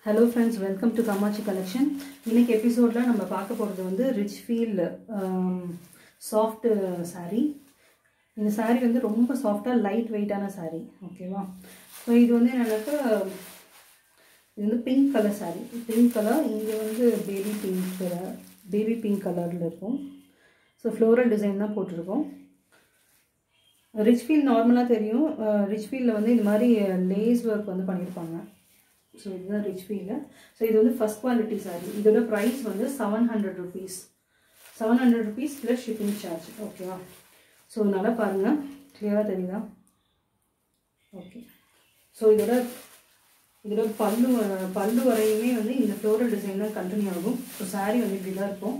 hello friends welcome to Kamatchi collection இன்னைக்கு எபிசோடில் நம்ம பார்க்க போகிறது வந்து ரிச் ஃபீல் சாஃப்ட் saree இந்த saree வந்து ரொம்ப சாஃப்டாக லைட் வெயிட்டான saree ஓகேவா ஸோ இது வந்து என்னன்னாக்கா இது வந்து pink colour saree pink colour இங்கே வந்து பேபி பிங்க் பேபி பிங்க் கலரில் இருக்கும் ஸோ ஃப்ளோரல் டிசைன் தான் போட்டிருக்கோம் ரிச் ஃபீல் நார்மலாக தெரியும் ரிச் ஃபீல்டில் வந்து இந்த மாதிரி லேஸ் ஒர்க் வந்து பண்ணியிருப்பாங்க ஸோ இதுதான் ரிச் ஃபீல்டு ஸோ இது வந்து ஃபஸ்ட் குவாலிட்டி சாரி இதோட ப்ரைஸ் வந்து seven hundred rupees seven hundred rupees plus shipping charge ஓகேவா ஸோ நல்லா பாருங்கள் கிளியராக தெரியுதா ஓகே ஸோ இதோட இதோட பல்லு வ- பல்லு வரையுமே வந்து இந்த ஃப்ளோரல் டிசைன் தான் கண்டினியூ ஆகும் ஸோ saree வந்து இப்படி தான் இருக்கும்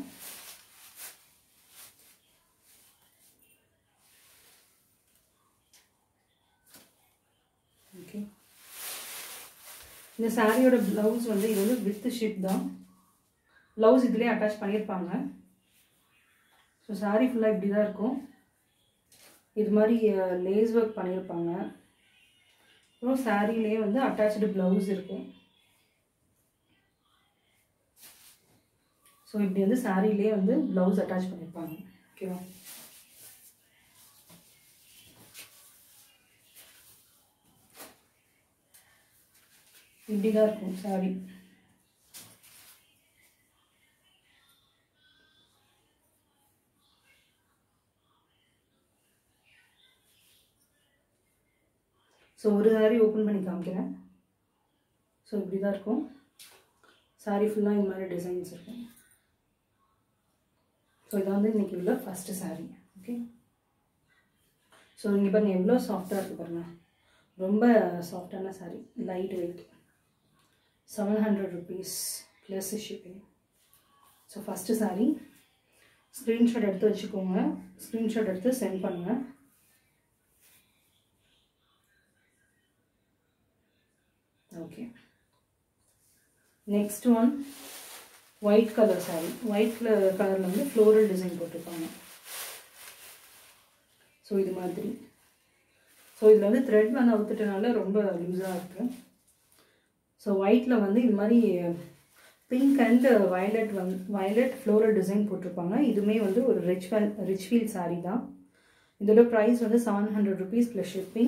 ஓகே இந்த சாரியோட ப்ளவுஸ் வந்து இது வந்து வித் ஷிப் தான் ப்ளவுஸ் இதுலேயே அட்டாச் பண்ணியிருப்பாங்க ஸோ saree ஃபுல்லாக இப்படி தான் இருக்கும் இது மாதிரி லேஸ் ஒர்க் பண்ணியிருப்பாங்க அப்புறம் சாரீலேயே வந்து அட்டாச்சு ப்ளவுஸ் இருக்கும் ஸோ இப்படி வந்து சாரீலேயே வந்து ப்ளவுஸ் அட்டாச் பண்ணியிருப்பாங்க ஓகேவா இப்படி தான் இருக்கும் சாரி ஸோ ஒரு சாரி ஓப்பன் பண்ணி காமிக்கிறேன் ஸோ இப்படி தான் இருக்கும் சாரி ஃபுல்லாக இந்த மாதிரி டிசைன்ஸ் இருக்கும் ஸோ இதான் வந்து இன்னைக்கு உள்ள ஃபஸ்ட்டு சாரி ஓகே ஸோ இங்கே பாருங்க எவ்வளோ சாஃப்டாக இருக்குது பாருங்க ரொம்ப சாஃப்டான sari light weight seven hundred rupees plus shipping so first sari screenshot எடுத்து வச்சுக்கோங்க ஸ்க்ரீன்ஷாட் எடுத்து சென்ட் பண்ணுங்கள் okay next one white colour sari white கலரில் வந்து ஃப்ளோரல் டிசைன் போட்டிருப்பாங்க ஸோ இது மாதிரி ஸோ இதில் வந்து த்ரெட் வந்து அவுத்துட்டனால ரொம்ப லூஸாக இருக்குது ஸோ ஒயிட்டில் வந்து இது மாதிரி பிங்க் அண்ட் வயலட் வந்து வயலட் ஃப்ளோரல் டிசைன் போட்டிருப்பாங்க இதுவுமே வந்து ஒரு ரிச் ரிச் ஃபீல் saree தான் இதோட ப்ரைஸ் வந்து seven hundred rupees plus shipping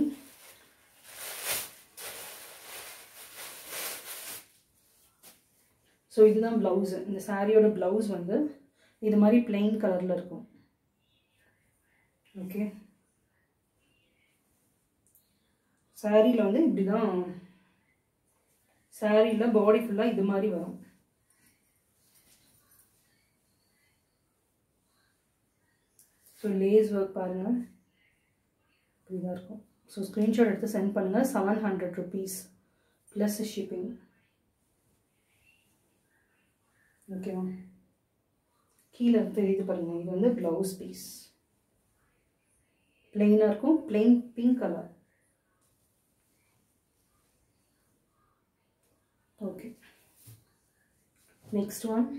so இதுதான் ப்ளவுஸு இந்த சாரியோட ப்ளவுஸ் வந்து இது மாதிரி plain கலரில் இருக்கும் ஓகே சாரியில் வந்து இப்படி தான் சாரியில் பாடி ஃபுல்லாக இது மாதிரி வரும் ஸோ லேஸ் ஒர்க் பாருங்கள் இப்படி தான் இருக்கும் ஸோ ஸ்க்ரீன்ஷாட் எடுத்து சென்ட் பண்ணுங்கள் seven hundred rupees plus shipping ஓகேவா கீழே தெரியுது பாருங்க இது வந்து ப்ளவுஸ் பீஸ் பிளெயினாக இருக்கும் plain pink colour okay next one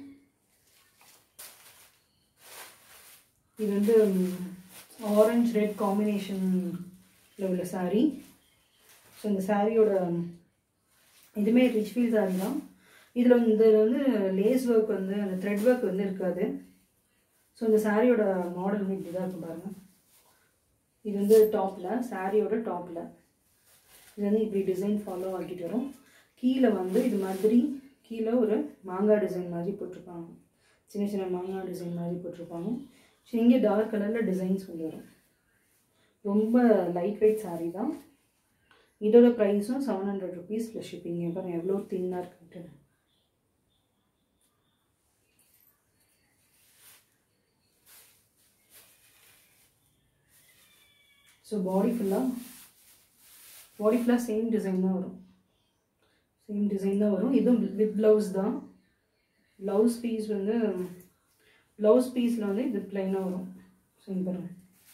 இது வந்து ஆரஞ்ச் ரெட் காம்பினேஷனில் உள்ள saree ஸோ இந்த சாரியோட இதுவுமே ரிச் ஃபீல் saree தான் இதில் இந்த வந்து லேஸ் ஒர்க் வந்து அந்த த்ரெட் ஒர்க் வந்து இருக்காது ஸோ இந்த சாரியோட மாடல் வந்து இப்படி தான் இருக்கும் பாருங்கள் இது வந்து டாப்பில் சாரியோட டாப்பில் இது வந்து இப்படி டிசைன் ஃபாலோ ஆகிட்டு வரும் கீழே வந்து இது மாதிரி கீழே ஒரு மாங்காய் டிசைன் மாதிரி போட்டிருப்பாங்க சின்ன சின்ன மாங்காய் டிசைன் மாதிரி போட்டிருப்பாங்க ஸோ இங்கே டார்க் கலரில் டிசைன்ஸ் வந்து வரும் ரொம்ப லைட் வெயிட் saree தான் இதோட ப்ரைஸும் seven hundred rupees plus shipping பாருங்க எவ்வளோ தின்னாக இருக்குன்ட்டு ஸோ பாடி ஃபுல்லாக பாடி ஃபுல்லாக சேம் டிசைன் தான் வரும் சேம் டிசைன் தான் வரும் இதுவும் வித் ப்ளவுஸ் தான் ப்ளவுஸ் பீஸ் வந்து ப்ளவுஸ் பீஸில் வந்து இது பிளைனாக வரும் ஸோ இங்க பாருங்க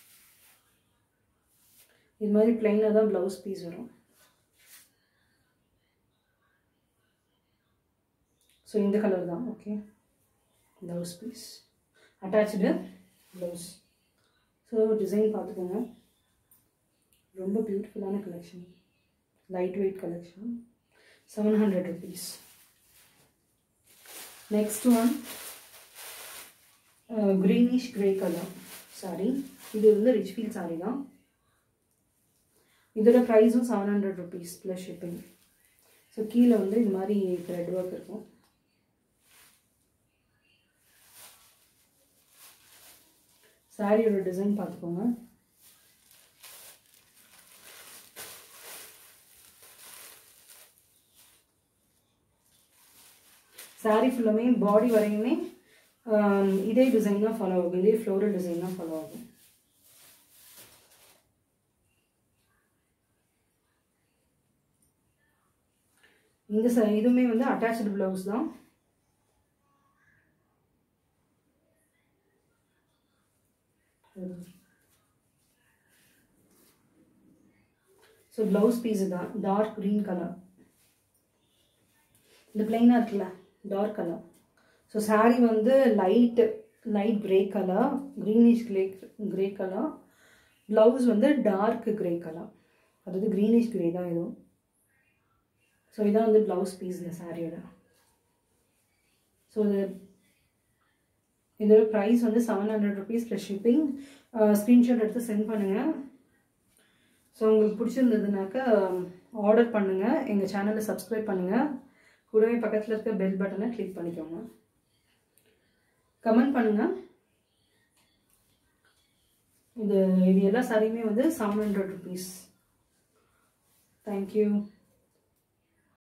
இது மாதிரி பிளைனாக தான் ப்ளவுஸ் பீஸ் வரும் ஸோ இந்த கலர் தான் okay blouse piece attach blouse so design பார்த்துக்கோங்க ரொம்ப பியூட்டிஃபுல்லான collection light weight collection seven hundred rupees next one greenish grey colour sari இது வந்து ரிச் ஃபீல் சாரி தான் இதோட ப்ரைஸும் seven hundred rupees plus shipping so கீழே வந்து இது மாதிரி த்ரெட் ஒர்க் இருக்கும் சாரியோட டிசைன் பார்த்துக்கோங்க சாரீ ஃபுல்லுமே பாடி வரையுமே இதே டிசைன் தான் ஃபாலோ ஆகும் இதே ஃப்ளோரல் டிசைன் தான் ஃபாலோ ஆகும் இந்த ச இதுவுமே வந்து அட்டாச்சு ப்ளவுஸ் தான் ஸோ ப்ளவுஸ் பீஸ் தான் டார்க் க்ரீன் கலர் இந்த பிளைனாக இருக்குல்ல டார்க் கலர் ஸோ சாரீ வந்து light light grey colour greenish grey grey colour blouse வந்து டார்க் கிரே கலர் அதாவது க்ரீனிஷ் கிரே தான் இதுவும் ஸோ இதான் வந்து ப்ளவுஸ் பீஸ் இந்த சாரியோட ஸோ இது இதோட ப்ரைஸ் வந்து seven hundred rupees plus shipping screenshot எடுத்து சென்ட் பண்ணுங்கள் ஸோ உங்களுக்கு பிடிச்சிருந்ததுனாக்கா ஆர்டர் பண்ணுங்கள் எங்கள் சேனலை சப்ஸ்கிரைப் பண்ணுங்கள் கூடவே பக்கத்தில் இருக்க பெல் பட்டனை கிளிக் பண்ணிக்கோங்க கமெண்ட் பண்ணுங்கள் இது இது எல்லா சாரியுமே வந்து செவன் ஹண்ட்ரட் ருபீஸ் தேங்க்யூ